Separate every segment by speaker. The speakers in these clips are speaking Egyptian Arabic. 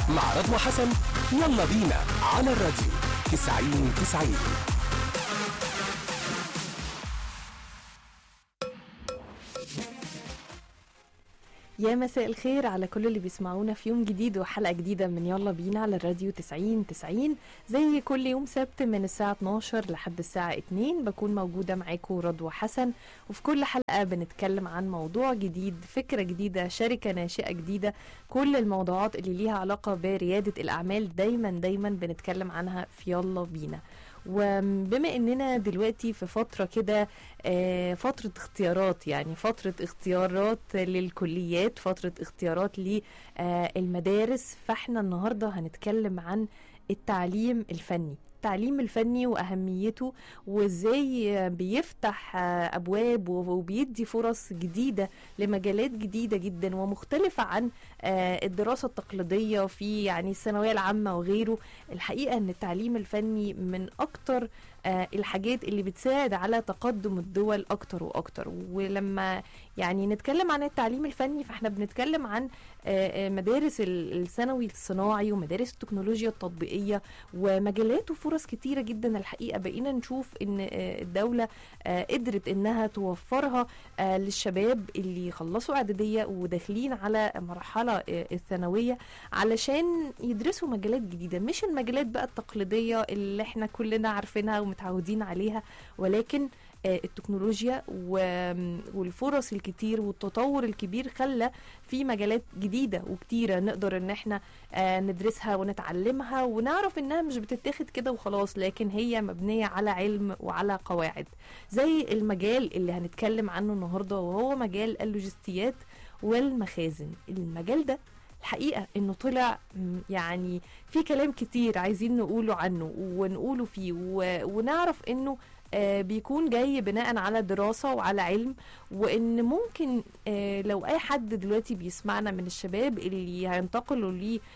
Speaker 1: مع رضوى حسن يلا بينا على الراديو 90 90
Speaker 2: يا مساء الخير على كل اللي بيسمعونا في يوم جديد وحلقة جديدة من يلا بينا على الراديو 90 90 زي كل يوم سبت من الساعة 12 لحد الساعة 2 بكون موجودة معاكم رضوى حسن وفي كل حلقة بنتكلم عن موضوع جديد فكرة جديدة شركة ناشئة جديدة كل الموضوعات اللي ليها علاقة بريادة الأعمال دايما دايما بنتكلم عنها في يلا بينا وبما اننا دلوقتي في فتره كده آه، فتره اختيارات يعني فتره اختيارات للكليات فتره اختيارات للمدارس فاحنا النهارده هنتكلم عن التعليم الفني التعليم الفني واهميته وازاي بيفتح آه، ابواب وبيدي فرص جديده لمجالات جديده جدا ومختلفه عن آه، الدراسه التقليديه في يعني الثانويه العامه وغيره الحقيقه ان التعليم الفني من اكتر آه، الحاجات اللي بتساعد على تقدم الدول اكتر واكتر ولما يعني نتكلم عن التعليم الفني فاحنا بنتكلم عن آه، آه، مدارس ال- الثانوي الصناعي ومدارس التكنولوجيا التطبيقيه ومجالات وفرص كتيره جدا الحقيقه بقينا نشوف ان آه، الدوله آه، قدرت انها توفرها آه، للشباب اللي خلصوا اعداديه وداخلين على مرحله آه، الثانويه علشان يدرسوا مجالات جديده مش المجالات بقى التقليديه اللي احنا كلنا عارفينها ومتعودين عليها ولكن آه، التكنولوجيا و- والفرص الكتير والتطور الكبير خلى في مجالات جديده وكتيره نقدر ان احنا آه، ندرسها ونتعلمها ونعرف انها مش بتتاخد كده وخلاص لكن هي مبنيه على علم وعلى قواعد زي المجال اللي هنتكلم عنه النهارده وهو مجال اللوجستيات والمخازن المجال ده الحقيقة انه طلع م، يعني في كلام كتير عايزين نقوله عنه ونقوله فيه و- ونعرف انه آه، بيكون جاي بناء على دراسة وعلى علم وان ممكن آه، لو اي حد دلوقتي بيسمعنا من الشباب اللي هينتقلوا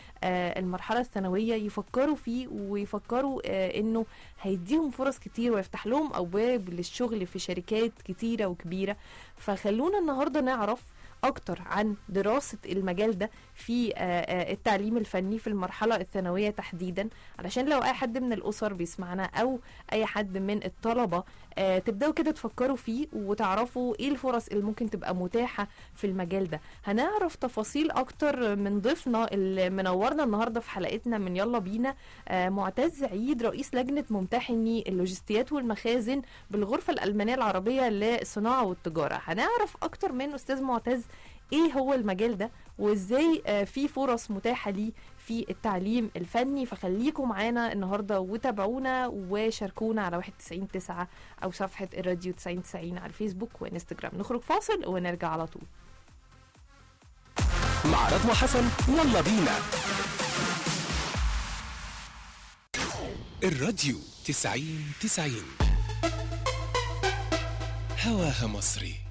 Speaker 2: للمرحلة الثانوية يفكروا فيه ويفكروا آه، انه هيديهم فرص كتير ويفتح لهم ابواب للشغل في شركات كتيرة وكبيرة فخلونا النهاردة نعرف اكتر عن دراسة المجال ده في آه، آه، التعليم الفني في المرحلة الثانوية تحديدا علشان لو اي حد من الاسر بيسمعنا او اي حد من الطلبة آه، تبداوا كده تفكروا فيه وتعرفوا ايه الفرص اللي ممكن تبقى متاحة في المجال ده هنعرف تفاصيل اكتر من ضيفنا اللي منورنا النهارده في حلقتنا من يلا بينا آه، معتز عيد رئيس لجنة ممتحني اللوجستيات والمخازن بالغرفة الألمانية العربية للصناعة والتجارة هنعرف أكتر من أستاذ معتز إيه هو المجال ده وإزاي آه، في فرص متاحة ليه في التعليم الفني فخليكم معانا النهاردة وتابعونا وشاركونا على 199 أو صفحة الراديو 9090 على الفيسبوك وانستجرام نخرج فاصل ونرجع على طول
Speaker 1: مع رضوى حسن يلا بينا الراديو 90 90 هواها مصري